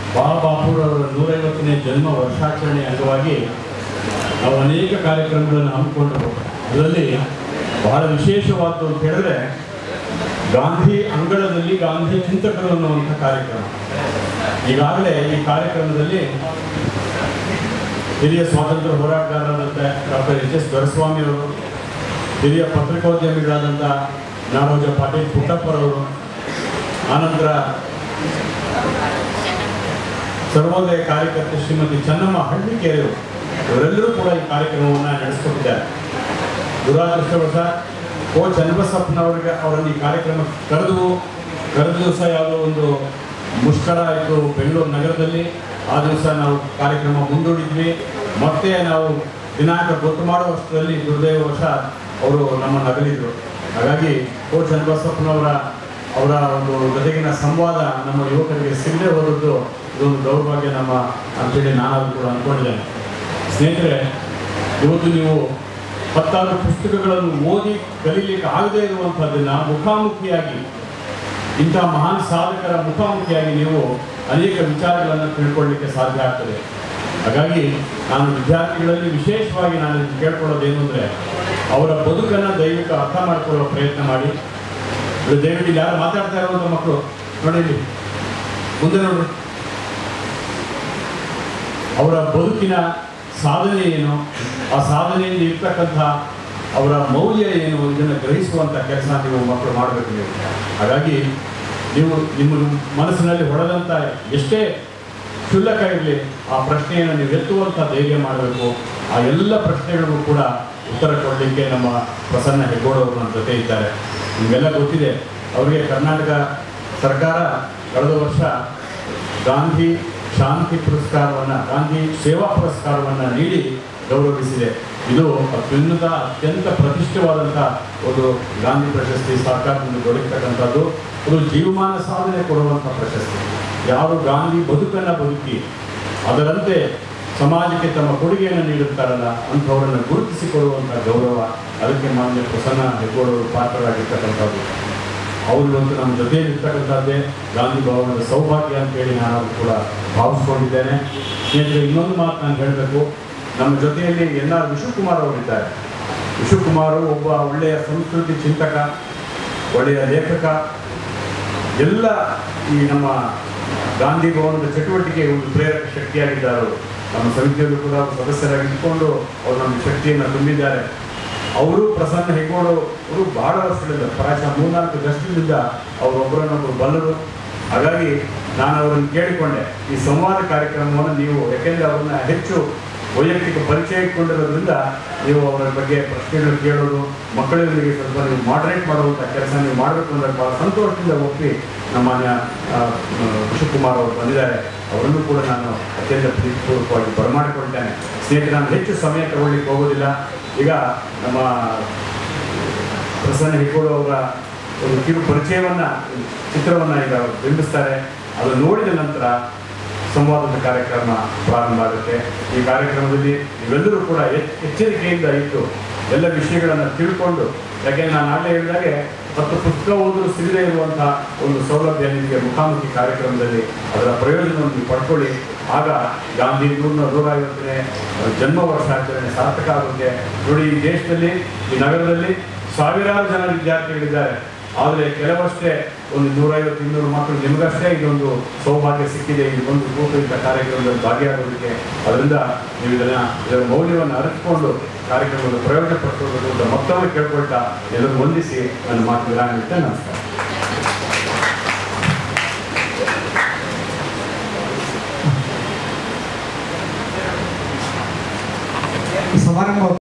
ಬಾಬಾಪುರವರ ನೂರೈವತ್ತನೇ ಜನ್ಮ ವರ್ಷಾಚರಣೆ ಅಂಗವಾಗಿ ನಾವು ಅನೇಕ ಕಾರ್ಯಕ್ರಮಗಳನ್ನು ಹಮ್ಮಿಕೊಂಡು ಅದರಲ್ಲಿ ಬಹಳ ವಿಶೇಷವಾದ್ದು ಅಂತ ಹೇಳಿದ್ರೆ ಗಾಂಧಿ ಅಂಗಳದಲ್ಲಿ ಗಾಂಧಿ ಚಿಂತಕರು ಅನ್ನುವಂಥ ಕಾರ್ಯಕ್ರಮ ಈಗಾಗಲೇ ಈ ಕಾರ್ಯಕ್ರಮದಲ್ಲಿ ಹಿರಿಯ ಸ್ವಾತಂತ್ರ್ಯ ಹೋರಾಟಗಾರರಾದಂಥ ಡಾಕ್ಟರ್ ಎಚ್ ಎಸ್ ದೊರೆಸ್ವಾಮಿ ಅವರು ಹಿರಿಯ ಪತ್ರಿಕೋದ್ಯಮಿಗಳಾದಂಥ ನಾಡೋಜ ಪಾಟೀಲ್ ಪುಟ್ಟಪ್ಪರವರು ಆನಂತರ ಸರ್ವೋದಯ ಕಾರ್ಯಕರ್ತೆ ಶ್ರೀಮತಿ ಚೆನ್ನಮ್ಮ ಹಳ್ಳಿಕೇರಿಯವರು ಇವರೆಲ್ಲರೂ ಕೂಡ ಈ ಕಾರ್ಯಕ್ರಮವನ್ನು ನಡೆಸ್ಕೊಟ್ಟಿದ್ದಾರೆ ದುರಾದೃಷ್ಟವಶ ಓ ಚನ್ನಬಸಪ್ಪನವರಿಗೆ ಅವರನ್ನು ಈ ಕಾರ್ಯಕ್ರಮಕ್ಕೆ ಕರೆದು ಕರೆದ ದಿವಸ ಯಾವುದೋ ಒಂದು ಮುಷ್ಕರ ಆಯಿತು ಬೆಂಗಳೂರು ನಗರದಲ್ಲಿ ಆ ದಿವಸ ನಾವು ಕಾರ್ಯಕ್ರಮ ಮುಂದೂಡಿದ್ವಿ ಮತ್ತೆ ನಾವು ದಿನಾಂಕ ಗೊತ್ತು ಮಾಡುವಷ್ಟರಲ್ಲಿ ದುರ್ದೈವವಶ ಅವರು ನಮ್ಮನ್ನು ಅಗಲಿದ್ರು ಹಾಗಾಗಿ ಓ ಚನ್ನಬಸಪ್ಪನವರ ಅವರ ಒಂದು ಜೊತೆಗಿನ ಸಂವಾದ ನಮ್ಮ ಯುವಕರಿಗೆ ಸಿಗದೆ ಹೋದದ್ದು ಇದೊಂದು ದೌರ್ಭಾಗ್ಯ ನಮ್ಮ ಅಂತೇಳಿ ನಾನು ಕೂಡ ಅಂದ್ಕೊಂಡಿದ್ದೇನೆ ಸ್ನೇಹಿತರೆ ಇವತ್ತು ನೀವು ಹತ್ತಾರು ಪುಸ್ತಕಗಳನ್ನು ಓದಿ ಕಲೀಲಿಕ್ಕೆ ಆಗದೇ ಇರುವಂಥದ್ದನ್ನು ಮುಖಾಮುಖಿಯಾಗಿ ಇಂಥ ಮಹಾನ್ ಸಾಧಕರ ಮುಖಾಮುಖಿಯಾಗಿ ನೀವು ಅನೇಕ ವಿಚಾರಗಳನ್ನು ತಿಳ್ಕೊಳ್ಳಿಕ್ಕೆ ಸಾಧ್ಯ ಆಗ್ತದೆ ಹಾಗಾಗಿ ನಾನು ವಿದ್ಯಾರ್ಥಿಗಳಲ್ಲಿ ವಿಶೇಷವಾಗಿ ನಾನು ಕೇಳ್ಕೊಳ್ಳೋದೇನು ಅಂದರೆ ಅವರ ಬದುಕನ್ನು ದಯವಿಟ್ಟು ಅರ್ಥ ಮಾಡಿಕೊಳ್ಳೋ ಪ್ರಯತ್ನ ಮಾಡಿ ಇದು ದಯವಿಟ್ಟು ಇಲ್ಲಿ ಯಾರು ಮಾತಾಡ್ತಾ ಇರುವಂಥ ಮಕ್ಕಳು ನೋಡಿ ಇಲ್ಲಿ. ಮುಂದೆ ನೋಡಿ ಅವರ ಬದುಕಿನ ಸಾಧನೆ ಏನು ಆ ಸಾಧನೆಯಲ್ಲಿ ಇರ್ತಕ್ಕಂಥ ಅವರ ಮೌಲ್ಯ ಏನು ಇದನ್ನು ಗ್ರಹಿಸುವಂಥ ಕೆಲಸ ನೀವು ಮಕ್ಕಳು ಮಾಡಬೇಕು ನೀವು ಹಾಗಾಗಿ ನೀವು ನಿಮ್ಮ ಮನಸ್ಸಿನಲ್ಲಿ ಹೊಡೆದಂಥ ಎಷ್ಟೇ ಕ್ಷುಲ್ಲಕ ಇರಲಿ ಆ ಪ್ರಶ್ನೆಯನ್ನು ನೀವು ಎತ್ತುವಂಥ ಧೈರ್ಯ ಮಾಡಬೇಕು ಆ ಎಲ್ಲ ಪ್ರಶ್ನೆಗಳಿಗೂ ಕೂಡ ಉತ್ತರ ಕೊಡಲಿಕ್ಕೆ ನಮ್ಮ ಪ್ರಸನ್ನ ಹೆಗ್ಗೋಡವರು ನನ್ನ ಜೊತೆ ಇದ್ದಾರೆ ನಿಮಗೆಲ್ಲ ಗೊತ್ತಿದೆ ಅವರಿಗೆ ಕರ್ನಾಟಕ ಸರ್ಕಾರ ಕಳೆದ ವರ್ಷ ಗಾಂಧಿ ಶಾಂತಿ ಪುರಸ್ಕಾರವನ್ನು ಗಾಂಧಿ ಸೇವಾ ಪುರಸ್ಕಾರವನ್ನು ನೀಡಿ ಗೌರವಿಸಿದೆ ಇದು ಅತ್ಯುನ್ನತ ಅತ್ಯಂತ ಪ್ರತಿಷ್ಠವಾದಂಥ ಒಂದು ಗಾಂಧಿ ಪ್ರಶಸ್ತಿ ಸರ್ಕಾರದಿಂದ ದೊರಕತಕ್ಕಂಥದ್ದು ಅದು ಜೀವಮಾನ ಸಾಧನೆ ಕೊಡುವಂಥ ಪ್ರಶಸ್ತಿ ಯಾರು ಗಾಂಧಿ ಬದುಕನ್ನು ಬದುಕಿ ಅದರಂತೆ ಸಮಾಜಕ್ಕೆ ತಮ್ಮ ಕೊಡುಗೆಯನ್ನು ನೀಡುತ್ತಾರಲ್ಲ ಅಂಥವರನ್ನು ಗುರುತಿಸಿಕೊಡುವಂಥ ಗೌರವ ಅದಕ್ಕೆ ಮಾನ್ಯ ಪ್ರಸನ್ನ ಹೆಗ್ಗೋಡವರು ಪಾತ್ರರಾಗಿರ್ತಕ್ಕಂಥದ್ದು ಅವರು ಇವತ್ತು ನಮ್ಮ ಜೊತೆಯಲ್ಲಿ ಇರ್ತಕ್ಕಂಥದ್ದೇ ಗಾಂಧಿ ಭವನದ ಸೌಭಾಗ್ಯ ಅಂತೇಳಿ ನಾನು ಅದು ಕೂಡ ಭಾವಿಸ್ಕೊಂಡಿದ್ದೇನೆ ಸ್ನೇಹಿತರೆ ಇನ್ನೊಂದು ಮಾತು ನಾನು ಹೇಳಬೇಕು ನಮ್ಮ ಜೊತೆಯಲ್ಲಿ ಎನ್ ಆರ್ ವಿಶ್ವಕುಮಾರ್ ಅವರಿದ್ದಾರೆ ವಿಶ್ವಕುಮಾರ್ ಒಬ್ಬ ಒಳ್ಳೆಯ ಸಂಸ್ಕೃತಿ ಚಿಂತಕ ಒಳ್ಳೆಯ ಲೇಖಕ ಎಲ್ಲ ಈ ನಮ್ಮ ಗಾಂಧಿ ಭವನದ ಚಟುವಟಿಕೆ ಒಂದು ಪ್ರೇರಕ ಶಕ್ತಿಯಾಗಿದ್ದಾರೆ ಅವರು ನಮ್ಮ ಸಮಿತಿಯಲ್ಲೂ ಕೂಡ ಅವರು ಸದಸ್ಯರಾಗಿ ಇಟ್ಕೊಂಡು ಅವರು ನಮ್ಮ ಶಕ್ತಿಯನ್ನು ತುಂಬಿದ್ದಾರೆ ಅವರು ಪ್ರಸನ್ನ ಹೆಗ್ಗೋಡು ಅವರು ಬಹಳ ವರ್ಷಗಳಿಂದ ಪ್ರಾಯಶಃ ಮೂರ್ನಾಲ್ಕು ದಶಕದಿಂದ ಅವರೊಬ್ಬರನ್ನೊಬ್ಬರು ಬಲ್ಲರು ಹಾಗಾಗಿ ನಾನು ಅವರನ್ನು ಕೇಳಿಕೊಂಡೆ ಈ ಸಂವಾದ ಕಾರ್ಯಕ್ರಮವನ್ನು ನೀವು ಯಾಕೆಂದರೆ ಅವ್ರನ್ನ ಹೆಚ್ಚು ವೈಯಕ್ತಿಕ ಪರಿಚಯ ಇಟ್ಕೊಂಡಿರೋದ್ರಿಂದ ನೀವು ಅವರ ಬಗ್ಗೆ ಪ್ರಶ್ನೆಗಳು ಕೇಳೋದು ಮಕ್ಕಳಿಗೆ ಸ್ವಲ್ಪ ನೀವು ಮಾಡರೇಟ್ ಮಾಡುವಂಥ ಕೆಲಸ ನೀವು ಮಾಡಬೇಕು ಅಂದರೆ ಭಾಳ ಸಂತೋಷದಿಂದ ಒಪ್ಪಿ ನಮ್ಮ ಮಾನ್ಯ ಆ, ಆ, ವಿಶ್ವಕುಮಾರ್ ಅವರು ಬಂದಿದ್ದಾರೆ ಅವರನ್ನು ಕೂಡ ನಾನು ಅತ್ಯಂತ ಪ್ರೀತಿಪೂರ್ವಕವಾಗಿ ಬರಮಾಡಿಕೊಳ್ತೇನೆ ಸ್ನೇಹಿತರೆ ನಾನು ಹೆಚ್ಚು ಸಮಯ ತಗೊಳ್ಳಿಕ್ಕೆ ಹೋಗೋದಿಲ್ಲ ಈಗ ನಮ್ಮ ಪ್ರಸನ್ನ ಹಿಕ್ಕೋಡು ಅವರ ಒಂದು ಕಿರು ಪರಿಚಯವನ್ನ ಚಿತ್ರವನ್ನ ಈಗ ಅವರು ಬಿಂಬಿಸ್ತಾರೆ ಅದು ನೋಡಿದ ನಂತರ ಸಂವಾದದ ಕಾರ್ಯಕ್ರಮ ಪ್ರಾರಂಭ ಆಗುತ್ತೆ ಈ ಕಾರ್ಯಕ್ರಮದಲ್ಲಿ ನೀವೆಲ್ಲರೂ ಕೂಡ ಎಚ್- ಎಚ್ಚರಿಕೆಯಿಂದ ಇದ್ದು ಎಲ್ಲ ವಿಷಯಗಳನ್ನು ತಿಳ್ಕೊಂಡು ಯಾಕೆಂದ್ರೆ ನಾನು ಆಗಲೇ ಹೇಳಿದಾಗೆ ಹತ್ತು ಪುಸ್ತಕ ಓದಲು ಸಿಗದೇ ಇರುವಂಥ ಒಂದು ಸೌಲಭ್ಯ ನಿಮಗೆ ಮುಖಾಮುಖಿ ಕಾರ್ಯಕ್ರಮದಲ್ಲಿ ಅದರ ಪ್ರಯೋಜನವನ್ನು ನೀವು ಪಡ್ಕೊಳ್ಳಿ ಆಗ ಗಾಂಧಿ ನೂರ ನೂರ ಐವತ್ತನೇ ಜನ್ಮ ವರ್ಷಾಚರಣೆ ಸಾರ್ಥಕ ಆಗುತ್ತೆ ನೋಡಿ ಈ ದೇಶದಲ್ಲಿ ಈ ನಗರದಲ್ಲಿ ಸಾವಿರಾರು ಜನ ವಿದ್ಯಾರ್ಥಿಗಳಿದ್ದಾರೆ ಆದರೆ ಕೆಲವಷ್ಟೇ ಒಂದು ನೂರೈವತ್ತು ಇನ್ನೂರು ಮಕ್ಕಳು ನಿಮಗಷ್ಟೇ ಇದೊಂದು ಸೌಭಾಗ್ಯ ಸಿಕ್ಕಿದೆ ಇದು ಒಂದು ಕೂಟುಂಬ ಕಾರ್ಯಕ್ರಮದಲ್ಲಿ ಭಾಗಿಯಾಗೋದಕ್ಕೆ ಅದರಿಂದ ನೀವು ಇದನ್ನ ಇದರ ಮೌಲ್ಯವನ್ನು ಅರಿತುಕೊಂಡು ಕಾರ್ಯಕ್ರಮದ ಪ್ರಯೋಜನ ಪಡ್ಕೊಳ್ಬೇಕು ಅಂತ ಮತ್ತೊಮ್ಮೆ ಕೇಳ್ಕೊಳ್ತಾ ಎಲ್ಲರೂ ವಂದಿಸಿ ನನ್ನ ಮಾತು ವಿರಾಮ ಇಡ್ತೇನೆ ನಮಸ್ಕಾರ ಈ ಸಮಾರಂಭ